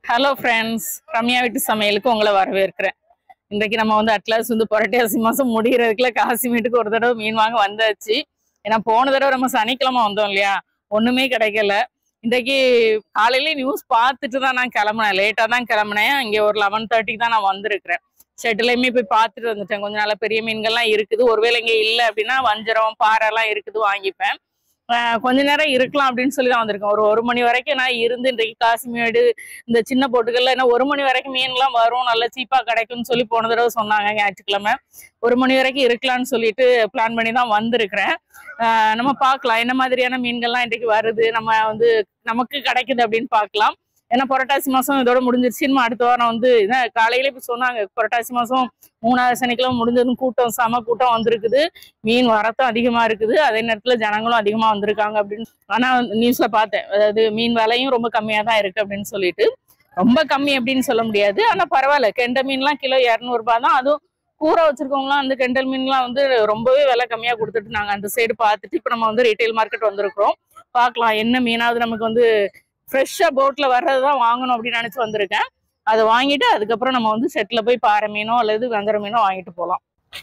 Hello friends Ramya வீட்டு சமையலுக்கு உங்களை வரவேற்கிறேன் இன்றைக்கு நம்ம வந்து அட்லாஸ் வந்து புரட்டாசி மாசம் முடிகிறதுக்குள்ள காசிமேட்டுக்கு ஒரு தடவை மீன் வாங்க வந்தாச்சு ஏன்னா போன தடவை நம்ம சனிக்கிழமை வந்தோம் இல்லையா ஒண்ணுமே கிடைக்கல இன்றைக்கு காலையில நியூஸ் பார்த்துட்டு தான் நான் கிளம்புனேன் லேட்டா தான் கிளம்புனேன் இங்க ஒரு லெவன் தேர்ட்டிக்கு தான் நான் வந்திருக்கிறேன் ஷெட்லையுமே போய் பார்த்துட்டு வந்துட்டேன் கொஞ்ச நாளா பெரிய மீன்கள்லாம் இருக்குது ஒருவேளை இங்க இல்லை அப்படின்னா வஞ்சரம் பாறை எல்லாம் இருக்குது வாங்கிப்பேன் ஆஹ் கொஞ்ச நேரம் இருக்கலாம் அப்படின்னு சொல்லி தான் வந்திருக்கேன் ஒரு ஒரு மணி வரைக்கும் நான் இருந்து இன்றைக்கு காசிமேடு இந்த சின்ன போட்டுகள்ல என்ன ஒரு மணி வரைக்கும் மீன்லாம் வரும் நல்ல சீப்பா கிடைக்கும்னு சொல்லி போன தடவை சொன்னாங்க ஞாயிற்றுக்கிழமை ஒரு மணி வரைக்கும் இருக்கலாம்னு சொல்லிட்டு பிளான் பண்ணி தான் வந்திருக்கிறேன் ஆஹ் நம்ம பார்க்கலாம் என்ன மாதிரியான மீன்கள்லாம் இன்றைக்கு வருது நம்ம வந்து நமக்கு கிடைக்குது அப்படின்னு பார்க்கலாம் ஏன்னா புரட்டாசி மாசம் இதோட முடிஞ்சிருச்சு இனிமே அடுத்த வாரம் வந்து இதான் காலையில இப்ப சொன்னாங்க புரட்டாசி மாசம் மூணாவது சனிக்கிழமை முடிஞ்சதும் கூட்டம் செம கூட்டம் வந்திருக்குது மீன் வரத்தும் அதிகமா இருக்குது அதே நேரத்துல ஜனங்களும் அதிகமா வந்திருக்காங்க அப்படின்னு ஆனா நியூஸ்ல பார்த்தேன் அதாவது மீன் விலையும் ரொம்ப கம்மியா தான் இருக்கு அப்படின்னு சொல்லிட்டு ரொம்ப கம்மி அப்படின்னு சொல்ல முடியாது ஆனா பரவாயில்ல கெண்டை மீன்லாம் கிலோ இரநூறுபா தான் அதுவும் கூரை வச்சிருக்கவங்களாம் வந்து கெண்டல் மீன்லாம் வந்து ரொம்பவே விலை கம்மியா கொடுத்துட்டு நாங்க அந்த சைடு பார்த்துட்டு இப்போ நம்ம வந்து ரீட்டைல் மார்க்கெட் வந்திருக்கிறோம் பார்க்கலாம் என்ன மீனாவது நமக்கு வந்து ஃப்ரெஷ்ஷா போட்ல வர்றது தான் வாங்கணும் அப்படின்னு நினைச்சு வந்திருக்கேன் அதை வாங்கிட்டு அதுக்கப்புறம் நம்ம வந்து செட்ல போய் பாறை மீனோ அல்லது வெந்தர மீனோ வாங்கிட்டு போகலாம்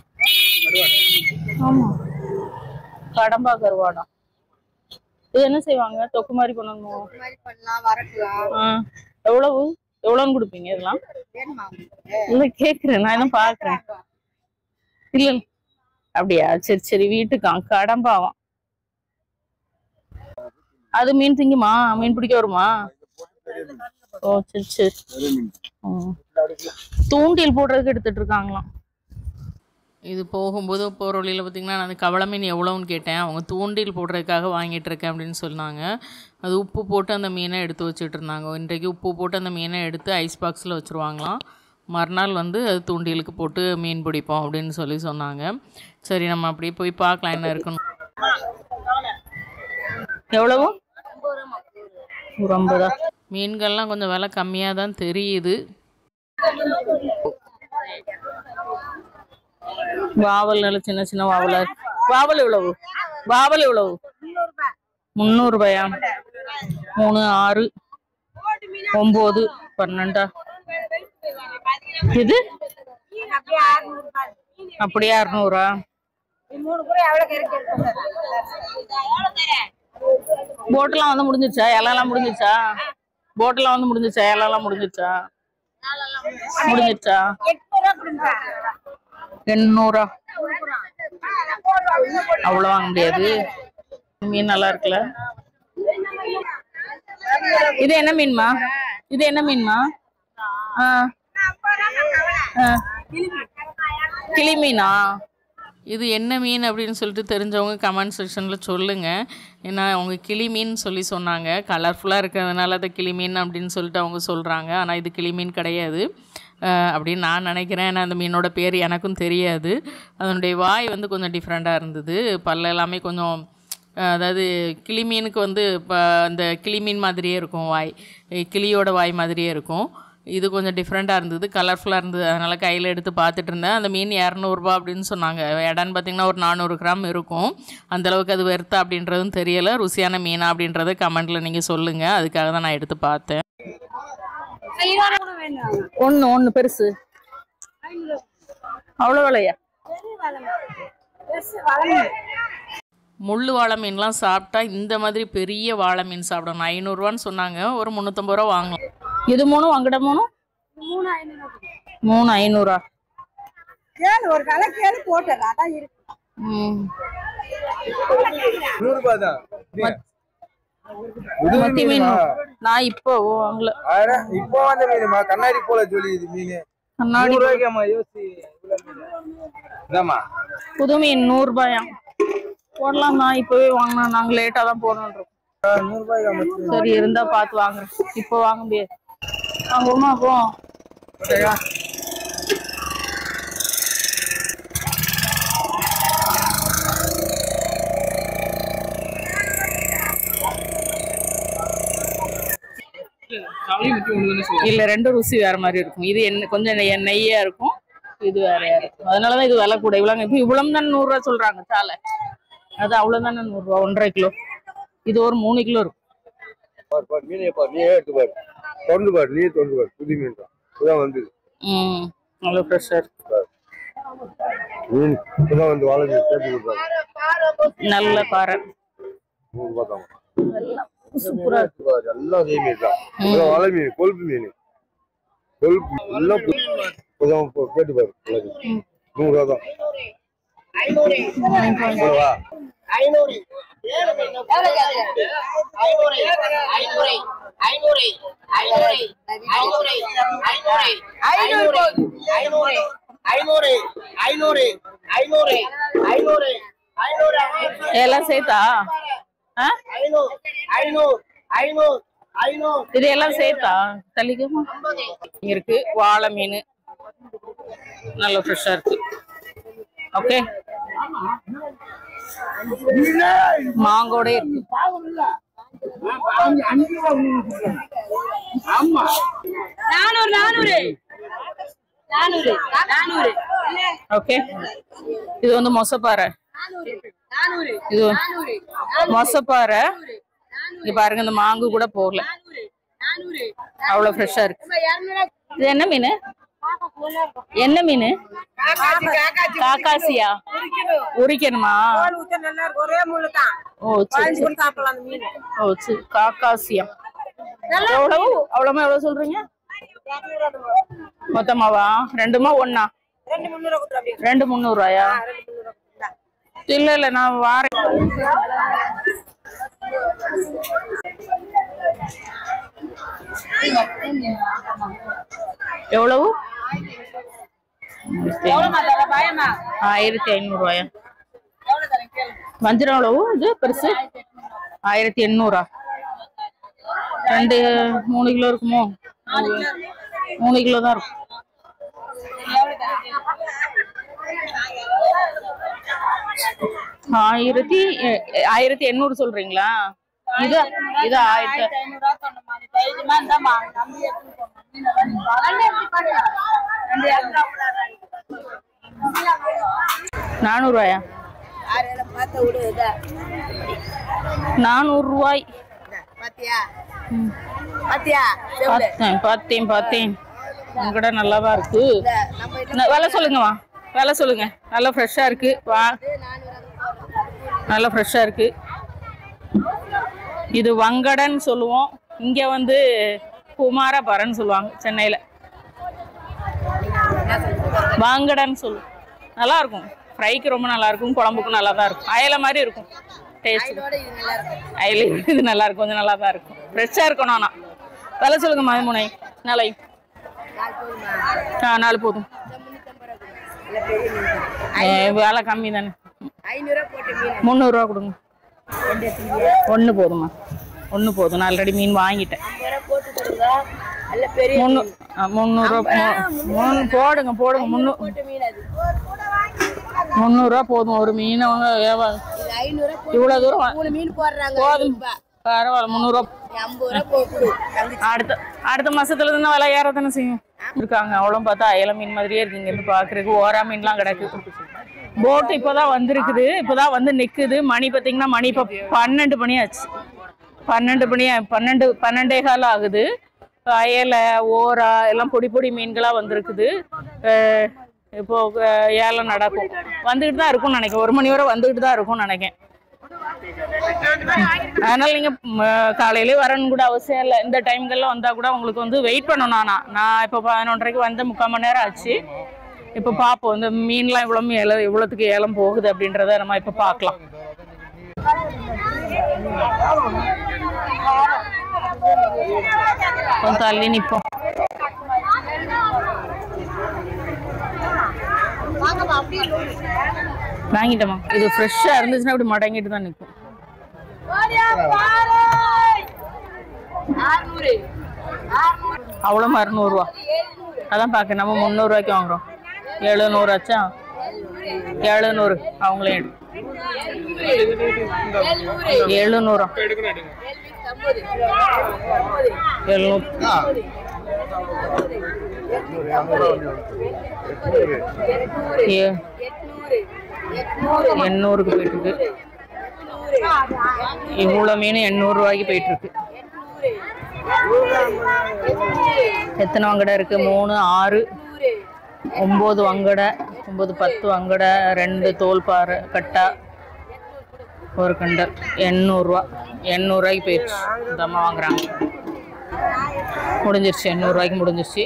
ஆமா கடம்பா கருவாடா இது என்ன செய்வாங்க தொக்கு மாதிரி பண்ணணும் இந்த மாதிரி பண்ணலாம் வரக்கலாம் ஆ, எவ்வளவு எவ்வளவுன்னு கொடுப்பீங்க இதெல்லாம் வேணுமா உங்களுக்கு இல்ல கேக்குறேன் நான் என்ன பாக்குறேன் இல்ல இல்ல. அப்படியா சரி சரி வீட்டுக்கா கடம்பாவாம் அது மீன் திங்குமா மீன் பிடிக்க வருமா ஓ சரி சரி ம். தூண்டில் போடுறதுக்கு எடுத்துட்டு இருக்காங்களாம் இது போகும்போது போகிற வழியில் பார்த்தீங்கன்னா நான் அந்த கவள மீன் எவ்வளோன்னு கேட்டேன் அவங்க தூண்டில் போடுறதுக்காக வாங்கிட்டு இருக்கேன் அப்படின்னு சொன்னாங்க அது உப்பு போட்டு அந்த மீனை எடுத்து வச்சுட்டு இருந்தாங்க இன்றைக்கு உப்பு போட்டு அந்த மீனை எடுத்து ஐஸ் பாக்ஸில் வச்சுருவாங்களாம் மறுநாள் வந்து அது தூண்டிலுக்கு போட்டு மீன் பிடிப்போம் அப்படின்னு சொல்லி சொன்னாங்க சரி நம்ம அப்படியே போய் பார்க்கலாம் என்ன இருக்குன்னு எவ்வளவு ஒரு ஐம்பதா மீன்கள்லாம் கொஞ்சம் விலை கம்மியாக தான் தெரியுது வாவல் நல்ல சின்ன சின்ன வாவலா இருக்கு. வாவல் எவ்வளவு வாவல் எவ்வளவு முந்நூறு ரூபாயா மூணு ஆறு ஒன்பது பன்னெண்டா இது அப்படியே அறுநூறா மூணு கூட எவ்வளவு கிடைக்கு போட்டெல்லாம் வந்து முடிஞ்சிருச்சா இலெல்லாம் முடிஞ்சிருச்சா போட்டெல்லாம் வந்து முடிஞ்சிருச்சா இலெல்லாம் முடிஞ்சிருச்சா முடிஞ்சிருச்சா எட்டு ரூபா கொடுங்க எண்ணூறா அவ்வளோ வாங்க முடியாது மீன் நல்லா இருக்குல்ல இது என்ன மீன்மா இது என்ன மீன்மா ஆ ஆ. கிளி மீனா இது என்ன மீன் அப்படின்னு சொல்லிட்டு தெரிஞ்சவங்க கமெண்ட் செக்ஷனில் சொல்லுங்கள் ஏன்னா அவங்க கிளி மீன் சொல்லி சொன்னாங்க கலர்ஃபுல்லாக இருக்கிறதுனால அதை கிளி மீன் அப்படின்னு சொல்லிட்டு அவங்க சொல்கிறாங்க ஆனால் இது கிளி மீன் கிடையாது அஹ் அப்படின்னு நான் நினைக்கிறேன் ஏன்னா அந்த மீனோட பேர் எனக்கும் தெரியாது அதனுடைய வாய் வந்து கொஞ்சம் டிஃப்ரெண்ட்டாக இருந்தது பல்ல எல்லாமே கொஞ்சம் அஹ் அதாவது கிளி மீனுக்கு வந்து இப்போ அந்த கிளி மீன் மாதிரியே இருக்கும் வாய் அஹ் கிளியோட வாய் மாதிரியே இருக்கும் இது கொஞ்சம் டிஃப்ரெண்ட்டாக இருந்தது கலர்ஃபுல்லாக இருந்தது அதனால் கையில் எடுத்து பார்த்துட்டு இருந்தேன் அந்த மீன் இரநூறுபா அப்படின்னு சொன்னாங்க எடான்னு பார்த்தீங்கன்னா ஒரு நானூறு கிராம் இருக்கும் அந்தளவுக்கு அது வெறுத்தா அப்படின்றதும் தெரியலை ருசியான மீனா அப்படின்றத கமெண்ட்டில் நீங்கள் சொல்லுங்கள் அதுக்காக தான் நான் எடுத்து பார்த்தேன் ஒன்று ஒன்று பெருசு அவ்வளோ விலையா முள்ளு வாழை மீன்லாம் சாப்பிட்டா இந்த மாதிரி பெரிய வாழை மீன் சாப்பிடணும் ஐநூறுரூவான்னு சொன்னாங்க ஒரு முந்நூற்றம்பது ரூபா வாங்கலாம் இது மூணும் அங்கிட்ட மூணும் மூணு ஐநூறு மூணு ஐநூறா கேளு ஒரு கலை கேளு போட்டுறேன் அதான் இருக்கு ம் நூறு ரூபாய் தான் மத்தி மீன் நான் இப்போ வாங்கல அட, இப்போ வந்த மீனுமா கண்ணாடி போல சொல்லி இது மீன் கண்ணாடி நூறு ரூபாய்க்காமா யோசி இவ்வளவு மீன். இதாம்மா புது மீன் நூறுரூபாயா போடலாம் தான் இப்போவே வாங்கினா நாங்கள் லேட்டாக தான் போடணுன்றோம் ஆ, நூறு ரூபாய்க்கா மச்சி. சரி இருந்தா பார்த்து வாங்குறேன் இப்போ வாங்க முடியாது வாங்குவோமா போ ஓகேயா? இல்ல ரெண்டும் ருசி வேற மாதிரி இருக்கும் இது என்ன கொஞ்சம் நெய்- நெய்யா இருக்கும் இது வேறையா இருக்கும் அதனாலதான் இது விலை கூட இவ்வளவு இப்போ இவ்வளவு தான் நூறு ரூபா சொல்றாங்க சாலை அது அவ்வளவுதானே நூறு ரூபா ஒன்றரை கிலோ இது ஒரு மூணு கிலோ இருக்கும் பாரு, பாரு, மீனை பாரு, நீயே எடுத்து பாரு. திறந்து பாரு நீ திறந்து பாரு புது மீன் தான் இப்பதான் வந்தது ம் நல்லா ஃப்ரெஷ்ஷாக இருக்கு மீன் இப்பதான் வந்து வாழை மீன் சேர்த்து கொடுத்தாங்க நல்ல பாறை நூறு ரூபாய் தான் சூப்பரா இருக்கு பாரு, எல்லாம் அதே மீன் தான் இப்பதான் வாழை மீன் கொழுப்பு மீன் கொழுப்பு எல்லாம் பு- இப்பதான் இப்போ கேட்டு பாரு எல்லாத்தையும். நூறு ரூபா தான் வா ஐநூறு ஐநூறு ஐநூறு ஐநூறு ஐநூறு ஐநூறு ஐநூறு ஐநூறு ஐநூறு ஐநூறு ஐநூறு ஐநூறு ஐநூறு ஐநூறு எல்லாம் சேர்த்தா ஆ ஐநூறு ஐநூறு ஐநூறு ஐநூறு இது எல்லாம் சேர்த்தா தள்ளிக்கமா இருக்கு வாழை மீன் நல்ல ஃப்ரெஷ்ஷா இருக்கு ஓகே மாங்கோட இருக்கு நானூறு நானூறு நானூறு நானூறு ஓகே இது வந்து மொசப்பாறை நானூறு இது மொசப்பாறை இங்க பாருங்க இந்த மாங்கு கூட போகல நானூறு அவ்வளவு ஃப்ரெஷ்ஷா இருக்கு இது என்ன மீன் என்ன மீன் காக்காசியா உரிக்கணுமா நல்லா இருக்கு ஒரே முள்ளு தான் ஓ சரி சரி. சாப்பிடலாம் அந்த மீன் ஓ சரி காக்காசியா எவ்வளவு அவ்வளவுமா எவ்வளவு சொல்றீங்க மொத்தமாவா ரெண்டுமா ஒண்ணா ரெண்டு முந்நூறு கொடுத்துரு அப்படியே ரெண்டு முந்நூறு ரூபாயா ரெண்டு முந்நூறு இந்தா. இல்ல இல்ல நான் வாரேன் எவ்வளவு ஆயிரத்தி ஐநூறு ரூபாயா வஞ்சிரம் எவ்வளவு இது பெருசு ஆயிரத்தி எண்ணூறா ரெண்டு மூணு கிலோ இருக்குமோ மூணு கிலோ தான் இருக்கும் ஆயிரத்தி எ- ஆயிரத்தி எண்ணூறு சொல்றீங்களா இது இது ஆயிரத்தி நானூறு ரூபாயா ஆறு பார்த்து விடு இதா. நானூறு ரூபாய் இந்தா, பாத்தியா பாத்தியா செவுளு. பார்த்தேன் பார்த்தேன் பார்த்தேன் உங்ககிட்ட நல்லாவா இருக்கு இந்த நம்ம வீட்டுல ந- விலை சொல்லுங்கம்மா விலை சொல்லுங்க நல்லா ஃப்ரெஷ்ஷாக இருக்கு வா நல்லா ஃப்ரெஷ்ஷாக இருக்கு இது வங்கடன்னு சொல்லுவோம் இங்கே வந்து குமாரபரன்னு சொல்லுவாங்க சென்னையில் வாங்கடன்னு சொல்லுவோம் நல்லா இருக்கும் ஃப்ரைக்கு ரொம்ப நல்லா இருக்கும் குழம்புக்கும் நல்லா தான் இருக்கும் அயலை மாதிரி இருக்கும் டேஸ்ட் இதோட இது நல்லா இருக்கும் அயலை இது நல்லா இருக்கும் கொஞ்சம் நல்லா தான் இருக்கும் ஃப்ரெஷ்ஷாக இருக்கணும் ஆனால் விலை சொல்லுங்க மதுமுனை நாளை நாலு போதுமா ஆ நாலு போதும் இந்த முந்நூத்தம்பது ரூபா கொடுங்க. இல்ல பெரிய மீன் ஏ, விலை கம்மி தானே ஐநூறுரூவா போட்ட மீன் முந்நூறுரூவா கொடுங்க ஒன்று போதுமா ஒன்று போதும் நான் ஆல்ரெடி மீன் வாங்கிட்டேன் ஐம்பது ரூபா போட்டு கொடுங்க நல்ல பெரிய முந்நூ ஆ, முந்நூறுரூவா மூ- மூணு போடுங்க போடுங்க முந்நூ போட்ட மீன் அது முந்நூறுரூவா போதும் ஒரு மீன் அவங்க ஏவா இது ஐநூறுரூவா போட்டு இவ்வளோ தூரம் வா- மூணு மீன் போடுறாங்க போதும் ஐநூறுபா. பரவாயில்ல முந்நூறுரூவா நீ ஐம்பது ரூபா போட்டு கொடு தங்கச்சி அடுத்த அடுத்த மாசத்துல இருந்து விலை ஏற தானே செய்யும் இருக்காங்க அவ்வளோ பார்த்தா அயல மீன் மாதிரியே இருக்கு இங்க இருந்து பாக்குறதுக்கு ஓரா மீன்லாம் கிடக்கு போட் இப்போதான் வந்திருக்குது இப்போதான் வந்து நிக்குது மணி பார்த்தீங்கன்னா மணி இப்போ பன்னெண்டு மணி ஆச்சு பன்னெண்டு மணி பன்னெண்டு பன்னெண்டே கால் ஆகுது அயலை ஓரா எல்லாம் பொடி பொடி மீன்களா வந்திருக்குது அஹ் இப்போ அஹ் ஏலம் நடக்கும் வந்துகிட்டு தான் இருக்கும்னு நினைக்கிறேன் ஒரு மணி வரை வந்துகிட்டு தான் இருக்கும்னு நினைக்கிறேன் அதனால நீங்க ம், காலையிலே வரணும் கூட அவசியம் இல்லை இந்த டைம்கள்லாம் வந்தா கூட உங்களுக்கு வந்து வெயிட் பண்ணணும் ஆனா நான் இப்போ பதினொன்றரைக்கு வந்து முக்கால் மணி நேரம் ஆச்சு இப்போ பார்ப்போம் இந்த மீன்லாம் இவ்வளோ ஏல இவ்வளோத்துக்கு ஏலம் போகுது அப்படின்றத நம்ம இப்போ பார்க்கலாம் கொஞ்சம் தள்ளி நிற்போம் வாங்கிட்டோமா இது ஃப்ரெஷ்ஷாக இருந்துச்சுன்னா அப்படி மடங்கிட்டு தான் நிற்கும் அவ்வளோ அறுநூறுவா அதான் பார்க்க நம்ம முந்நூறுரூவாய்க்கு வாங்குறோம் எழுநூறு ஆச்சா எழுநூறு அவங்களே எடு எழுநூறா எழுநூறு ஏ எண்ணூறுக்கு போயிட்டு இருக்கு இவ்வளோ மீன் எண்ணூறு ரூபாய்க்கு போயிட்டு இருக்கு எத்தனை வங்கடை இருக்கு மூணு ஆறு ஒம்பது வங்கடை ஒம்பது பத்து வங்கடை ரெண்டு தோல்பாறை கட்டா ஒரு கண்டல் எண்ணூறுரூவா எண்ணூறுரூவாய்க்கு போயிடுச்சு இந்த அம்மா வாங்குறாங்க முடிஞ்சிருச்சு எண்ணூறுரூவாய்க்கு முடிஞ்சிருச்சு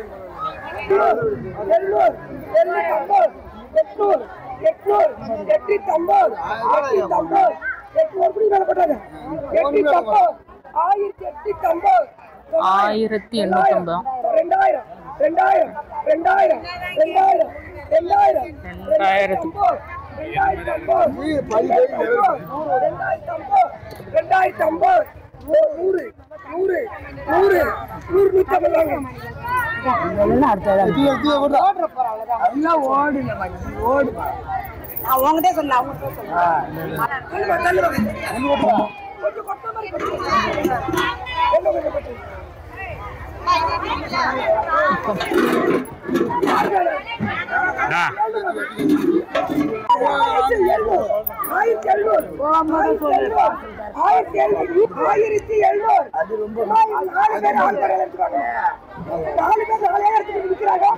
எண்ணூறு எண்ணூத்தி ஐம்பது எட்நூறு எட்நூறு எட்நூத்தி ஐம்பது எட்நூத்தி ஐம்பது எட்நூறு எப்படி மேல போட்டாங்க எட்நூத்தி ஐம்பது ஆயிரத்தி எட்நூத்தி ஐம்பது ஆயிரத்தி எண்ணூத்தி ஐம்பது ரெண்டாயிரம் ரெண்டாயிரம் ரெண்டாயிரம் ரெண்டாயிரம் ரெண்டாயிரம் ரெண்டாயிரத்தி ரெண்டாயிரத்தி ஐம்பது ரெண்டாயிரத்தி ஐம்பது ரெண்டாயிரத்தி ஐம்பது நூறு நூறு நூறு நூறு நூத்தி ஐம்பது எல்லாம் ஓடுங்க ஓடு நான் உங்ககிட்ட சொன்ன அவங்க கொஞ்சம் கொட்ட மாதிரி கொட்டு. என்ன கொஞ்சம் கொட்டு? ஆயிரத்தி எழுநூறு ஆயிரத்தி எழுநூறு ஆயிரத்தி எழுநூறு ஆயிரத்தி எழுநூறு நாலு பேர் ஆள் பேர் எடுத்துக்காங்க நாலு பேர் நாலே எடுத்துக்கிட்டு நிற்கிறாங்க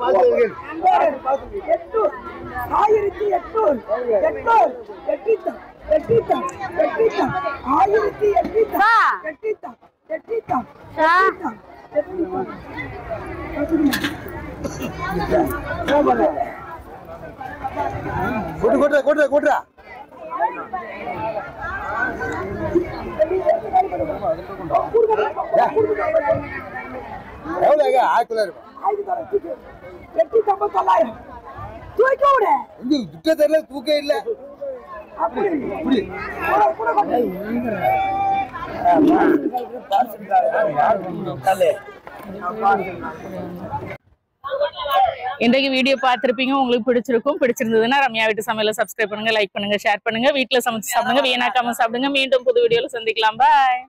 எட்நூறு ஆயிரத்தி எட்நூறு எட்நூறு எட்டித்தம் எட்டித்தம் எட்டித்தம் ஆயிரத்தி எட்டித்தம் எட்டித்தம் எட்டித்தம் எட்டித்தம் எட்டித்தம் கொட்டு கொட்டு கொட்டு கொட்டுறா எவ்வளோ ஆயிரத்தி தொள்ளாயிரம் எட்டி ஐம்பத்தி தொள்ளாயிரம் தூக்க விடு இங்க துட்ட தெரியல தூக்க இல்ல அப்படி இப்படி கூட கூட கொண்டு. இன்றைக்கு வீடியோ பார்த்திருப்பீங்க உங்களுக்கு பிடிச்சிருக்கும் பிடிச்சிருந்ததுன்னா ரம்யா வீட்டு சமையல சப்ஸ்கிரைப் பண்ணுங்க லைக் பண்ணுங்க ஷேர் பண்ணுங்க வீட்ல சமைச்சு சாப்பிடுங்க வீணாக்காம சாப்பிடுங்க மீண்டும் புது வீடியோல சந்திக்கலாம் பாய்